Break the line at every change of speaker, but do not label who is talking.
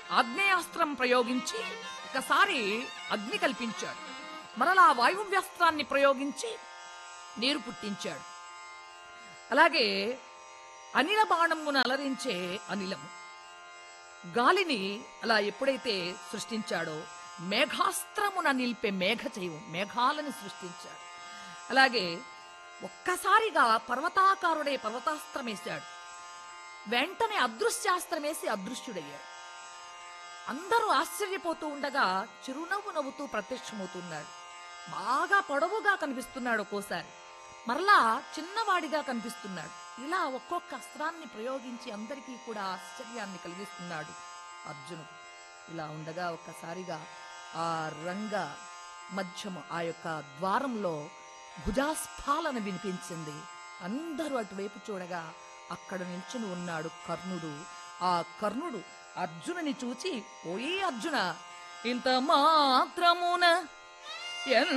ఆగ్నేయాస్త్రం ప్రయోగించి ఒకసారి అగ్ని కల్పించాడు మరలా వాయువ్యాస్త్రాన్ని ప్రయోగించి నీరు పుట్టించాడు అలాగే అనిల బాణమును అలరించే అనిలము గాలిని అలా ఎప్పుడైతే సృష్టించాడో మేఘాస్త్రమున నిలిపే మేఘ చేయు మేఘాలను సృష్టించాడు అలాగే ఒక్కసారిగా పర్వతాకారుడే పర్వతాస్త్రం వేశాడు వెంటనే అదృశ్యాస్త్రం వేసి అదృశ్యుడయ్యాడు అందరూ ఆశ్చర్యపోతూ ఉండగా చిరునవ్వు నవ్వుతూ ప్రత్యక్షమవుతున్నాడు బాగా పొడవుగా కనిపిస్తున్నాడు ఒక్కోసారి మరలా చిన్నవాడిగా కనిపిస్తున్నాడు ఇలా ఒక్కొక్క అస్త్రాన్ని ప్రయోగించి అందరికీ కూడా ఆశ్చర్యాన్ని కలిగిస్తున్నాడు అర్జునుడు ఇలా ఉండగా ఒక్కసారిగా ఆ రంగ మధ్యము ఆ యొక్క ద్వారంలో భుజాస్ఫాలన వినిపించింది అందరూ అటువైపు చూడగా అక్కడ నిల్చుని ఉన్నాడు కర్ణుడు ఆ కర్ణుడు అర్జునుని చూచి ఓయే అర్జున ఇంత మాత్రమున ఎన్